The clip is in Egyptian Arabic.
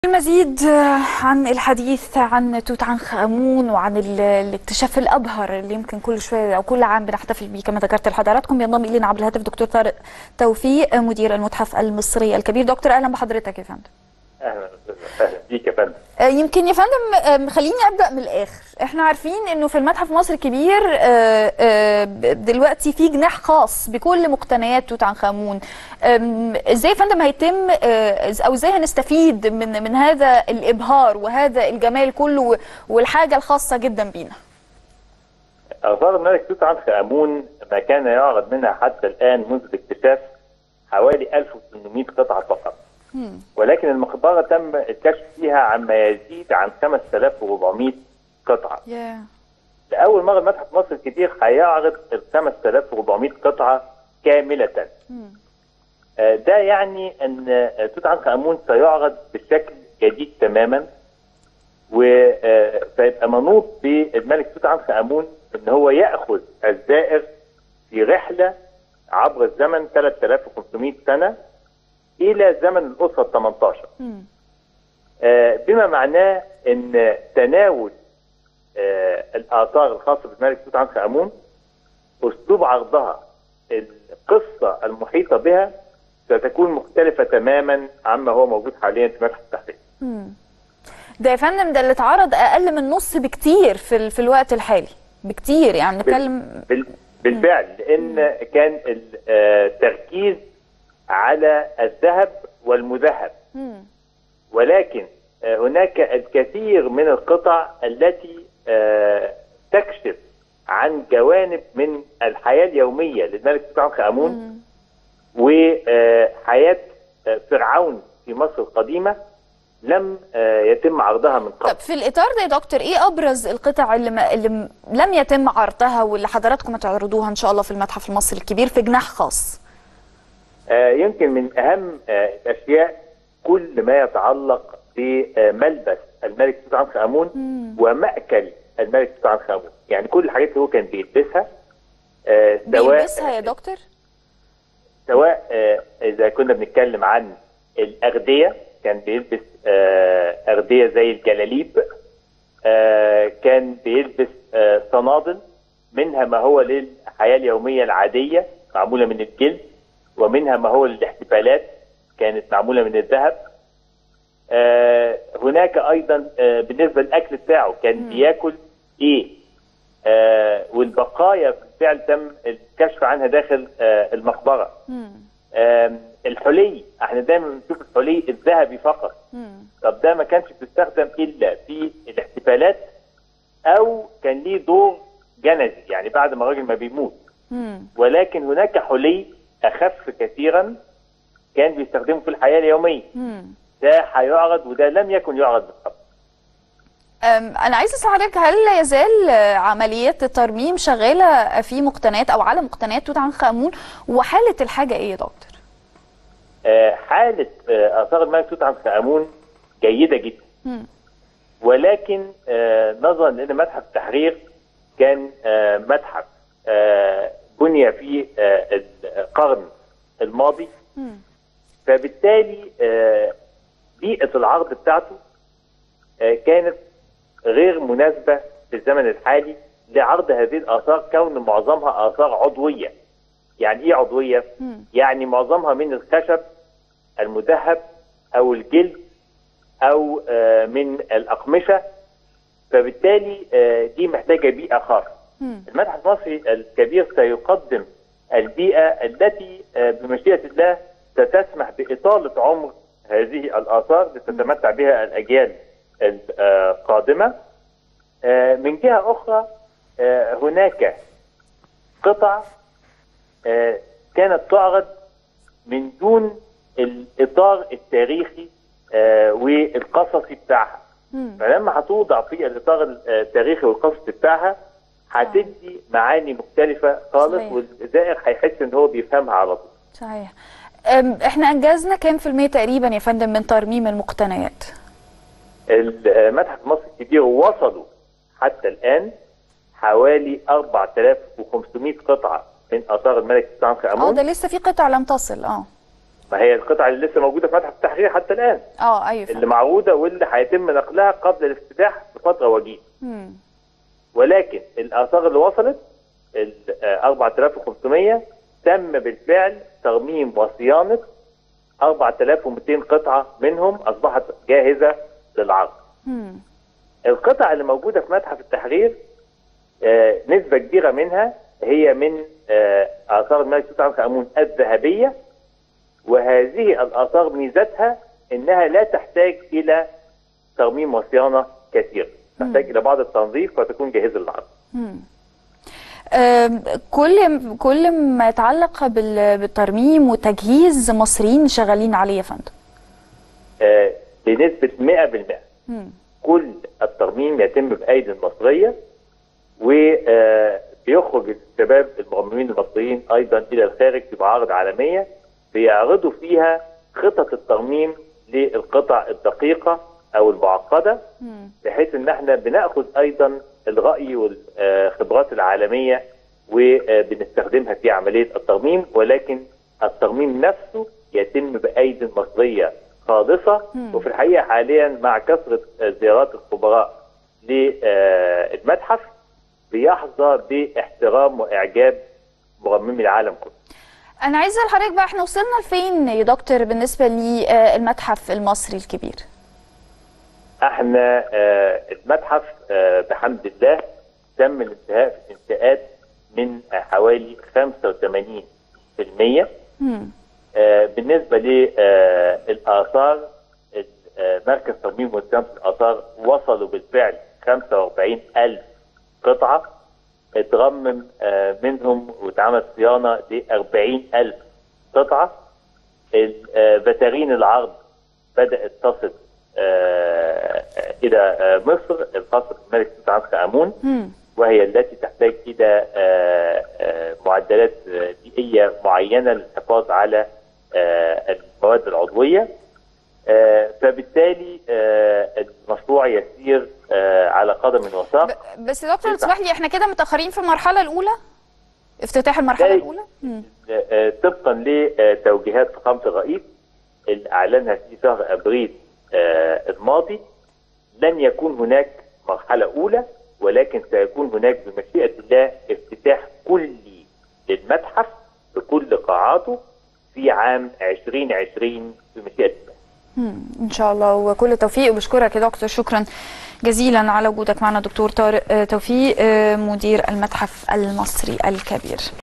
المزيد عن الحديث عن توت عنخ امون وعن ال- الاكتشاف الابهر اللي يمكن كل شويه او كل عام بنحتفل به كما ذكرت لحضراتكم ينضم الينا عبر الهاتف دكتور طارق توفيق مدير المتحف المصري الكبير دكتور اهلا بحضرتك يا فندم اهلا وسهلا اهلا بيك يا فندم آه، يمكن يا فندم آم، خليني ابدا من الاخر احنا عارفين انه في المتحف المصري الكبير آه، آه، دلوقتي في جناح خاص بكل مقتنيات توت عنخ امون آم، ازاي يا فندم هيتم آه، او ازاي هنستفيد من من هذا الابهار وهذا الجمال كله والحاجه الخاصه جدا بينا اثار الملك توت عنخ امون ما كان يعرض منها حتى الان منذ الاكتشاف حوالي 1800 قطعه فقط ولكن المقبره تم الكشف فيها عما يزيد عن 5400 قطعه لاول مره المتحف المصري الكبير هيعرض ال 5400 قطعه كامله آه، ده يعني ان آه، توت عنخ امون سيعرض بشكل جديد تماما وسيبقى منوط بالملك توت عنخ امون ان هو ياخذ الزائر في رحله عبر الزمن 3500 سنه الى زمن الاسره ال 18 آه، بما معناه ان تناول آه، الاثار الخاصه بالملك توت عنخ امون اسلوب عرضها القصه المحيطه بها ستكون مختلفه تماما عما هو موجود حاليا في متحف التحرير ده يا فندم ده اللي اتعرض اقل من نص بكتير في ال- في الوقت الحالي بكتير يعني نتكلم بال- بالفعل لان كان التركيز على الذهب والمذهب مم. ولكن آه، هناك الكثير من القطع التي آه، تكشف عن جوانب من الحياه اليوميه للملك توت عنخ امون وحياه آه، فرعون في مصر القديمه لم آه، يتم عرضها من قبل طب في الاطار ده يا دكتور ايه ابرز القطع اللي, ما اللي م- لم يتم عرضها واللي حضراتكم هتعرضوها ان شاء الله في المتحف المصري الكبير في جناح خاص آه، يمكن من اهم آه، الاشياء كل ما يتعلق بملبس الملك توت عنخ امون ومأكل الملك توت عنخ امون يعني كل الحاجات اللي هو كان بيلبسها آه، سواء بيلبسها يا دكتور سواء آه، اذا كنا بنتكلم عن الاغذيه كان بيلبس آه، اغذيه زي الجلاليب آه، كان بيلبس آه، صنادل منها ما هو للحياه اليوميه العاديه معموله من الجلد ومنها ما هو للاحتفالات كانت معموله من الذهب آه، هناك ايضا آه، بالنسبه للاكل بتاعه كان بياكل ايه آه، والبقايا بالفعل تم الكشف عنها داخل آه، المقبره آم، الحلي احنا دايما بنشوف الحلي الذهبي فقط طب ده ما كانش بيستخدم الا في الاحتفالات او كان ليه دور جنزي يعني بعد ما الراجل ما بيموت ولكن هناك حلي اخف كثيرا كان بيستخدمه في الحياه اليوميه ده هيعرض وده لم يكن يعرض من قبل أم، انا عايزه اسال حضرتك هل لا يزال آه، عمليات الترميم شغاله في مقتنيات او على مقتنيات توت عنخ امون وحاله الحاجه ايه يا دكتور آه، حاله آه، اثار الملك توت عنخ امون جيده جدا مم. ولكن آه، نظرا لان متحف التحرير كان آه، متحف آه، بني في آه، القرن الماضي مم. فبالتالي آه، بيئه العرض بتاعته آه، كانت غير مناسبه في الزمن الحالي لعرض هذه الاثار كون معظمها اثار عضويه. يعني ايه عضويه؟ مم. يعني معظمها من الخشب المذهب او الجلد او آه، من الاقمشه فبالتالي آه، دي محتاجه بيئه خاصه. مم. المتحف المصري الكبير سيقدم البيئه التي آه، بمشيئه الله ستسمح باطاله عمر هذه الاثار لتتمتع بها الاجيال القادمه. آه، من جهه اخرى آه، هناك قطع آه، كانت تعرض من دون الاطار التاريخي آه، والقصصي بتاعها. مم. فلما هتوضع في الاطار التاريخي والقصصي بتاعها هتدي معاني مختلفه خالص صحيح. والزائر هيحس ان هو بيفهمها على طول. صحيح أم، احنا انجزنا كام في المية تقريبا يا فندم من ترميم المقتنيات المتحف المصري الكبير وصلوا حتى الان حوالي 4500 قطعه من اثار الملك توت عنخ اه امون ده لسه في قطع لم تصل اه ما هي القطع اللي لسه موجوده في متحف التحرير حتى الان اه ايوه اللي فندم. معروضه واللي هيتم نقلها قبل الافتتاح بفتره وجيزه مم. ولكن الاثار اللي وصلت ال آه، 4500 تم بالفعل ترميم وصيانه 4200 قطعه منهم اصبحت جاهزه للعرض. مم. القطع اللي موجوده في متحف التحرير آه، نسبه كبيره منها هي من آه، اثار الملك توت عنخ امون الذهبيه وهذه الاثار ميزتها انها لا تحتاج الى ترميم وصيانه كثير تحتاج الى بعض التنظيف وتكون جاهزه للعرض. آم، كل كل ما يتعلق بال- بالترميم وتجهيز مصريين شغالين عليه يا فندم آه، بنسبه 100% مم. كل الترميم يتم بايدي مصريه وبيخرج الشباب المرممين المصريين ايضا الى الخارج في معارض عالميه بيعرضوا فيها خطط الترميم للقطع الدقيقه او المعقده مم. بحيث ان احنا بناخذ ايضا الراي والخبرات العالميه وبنستخدمها في عمليه الترميم ولكن الترميم نفسه يتم بايدي مصريه خالصه مم. وفي الحقيقه حاليا مع كثره زيارات الخبراء للمتحف بيحظى باحترام واعجاب مرممي العالم كله. انا عايزه لحضرتك بقى احنا وصلنا لفين يا دكتور بالنسبه للمتحف المصري الكبير احنا آه، المتحف آه، بحمد الله تم الانتهاء في الانشاءات من آه، حوالي 85% مم. آه، بالنسبه للاثار مركز ترميم وصيانه الاثار وصلوا بالفعل 45 الف قطعه اترمم آه، منهم واتعمل صيانه ل 40 الف قطعه البتارين العرض بدات تصل آه، آه، الى آه، مصر الخاصه بالملك توت عنخ امون مم. وهي التي تحتاج الى آه، آه، معدلات آه، بيئيه معينه للحفاظ على آه، المواد العضويه آه، فبالتالي آه، المشروع يسير آه، على قدم وساق ب- بس يا دكتور تسمح لي احنا كده متاخرين في المرحله الاولى افتتاح المرحله لا. الاولى مم. آه، طبقا لتوجيهات فخامه الرئيس اللي اعلنها في شهر ابريل آه، الماضي لن يكون هناك مرحله اولى ولكن سيكون هناك بمشيئه الله افتتاح كلي للمتحف بكل قاعاته في عام 2020 بمشيئه الله. مم. ان شاء الله وكل توفيق وبشكرك يا دكتور شكرا جزيلا على وجودك معنا دكتور طارق آه، توفيق آه، مدير المتحف المصري الكبير